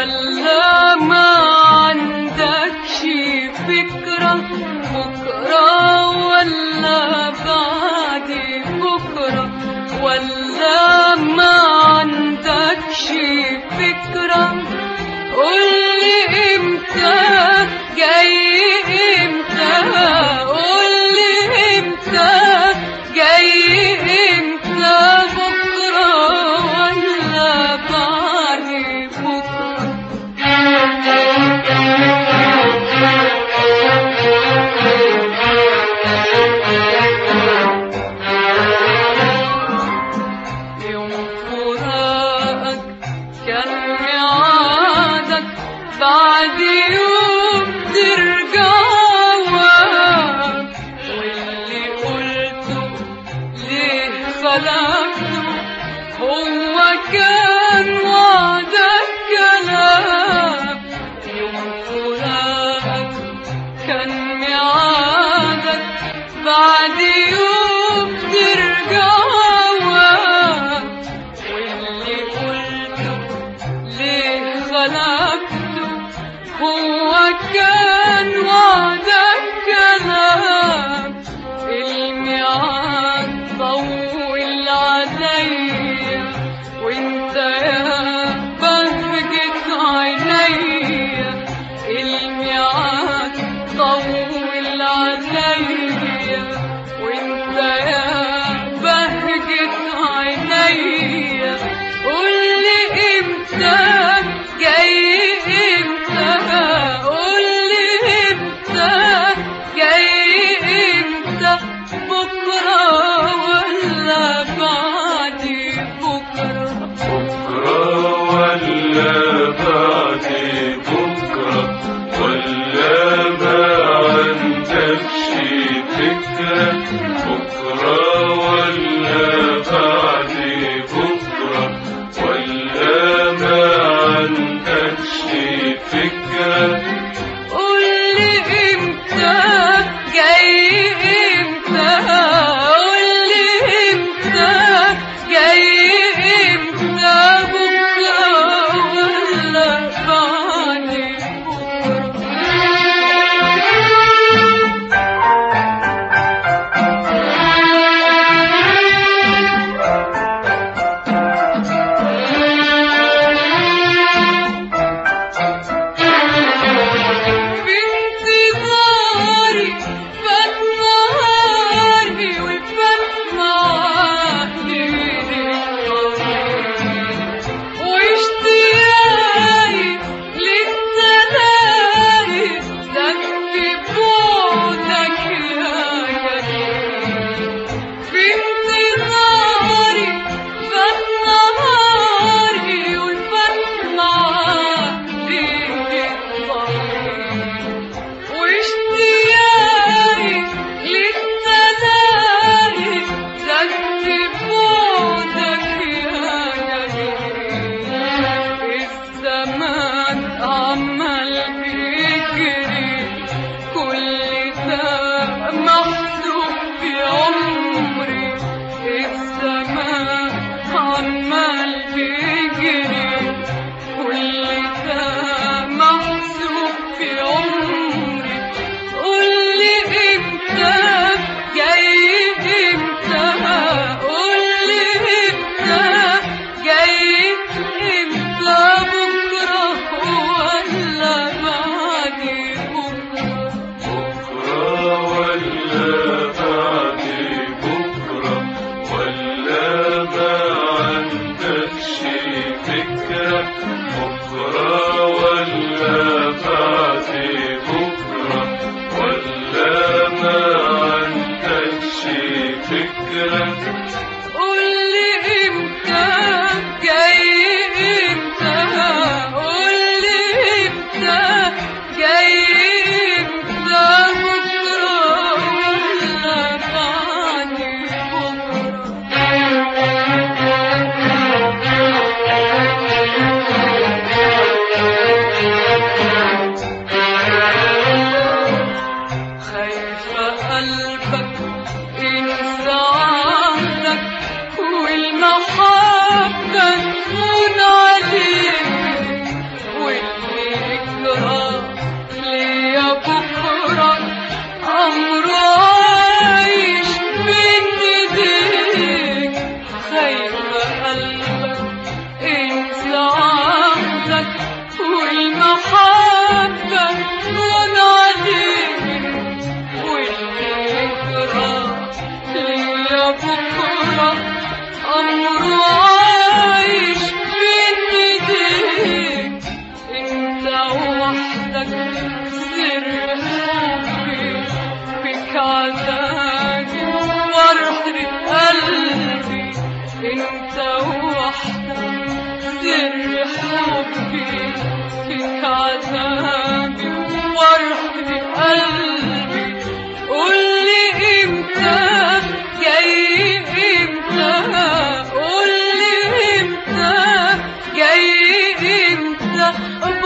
ولا ما عندكش فكرة بكرة ولا بعد بكرة ولا ما عندكش فكرة قولي امتى جاي امتى قولي امتى جاي امتى بكرة ولا بعد بكرة يوم فراقك كان ميعادك بعد يوم ترجع واللي قلته ليه خلقته هو كان وعدك كلام يوم فراقك كان ميعادك بعد يوم ترجع واللي قلته ليه خلقته هو كان وعدك كلام الميعاد طول عليا وانت يا بهجة عينيا الميعاد طول عليا وانت يا بهجة عينيا قولي امتى جاي امتى قولي امتى جاي امتى بكرة ولا بعد بكرة بكرة ولا بعد بكرة ولا ما عندكش فكرة بكرة ولا بعد بكرة ولا ما عندكش فكرة قولي امتى جاي امتى قولي امتى جاي امتى بكرة ولا بعد بنتي ناري فات نهاري وفات معاهدي واشتياقي للتلاقي تكفي بعدك يا جميل بنتي ناري فات نهاري وفات معاهدي واشتياقي للتلاقي تكفي بعدك يا جميل الزمان عمال بيجري كل ده محسوب في عمري الزمان عمال بيجري كل ده محسوب في عمري قولي امتى جاي امتى قولي امتى جاي امتى بكرة ولا بعد بكرة بكرة ولا بعد بكرة ولا ما عندكش فكرة بكرة ولا بعد بكرة ولا ما عندكش فكرة قولي امتى جاي امتى قولي امتى جاي امتى بكرة ولا بعد بكرة فيك فيك عذابي وفرح قلبي قولي امتى جاي امتى قولي امتى جاي امتى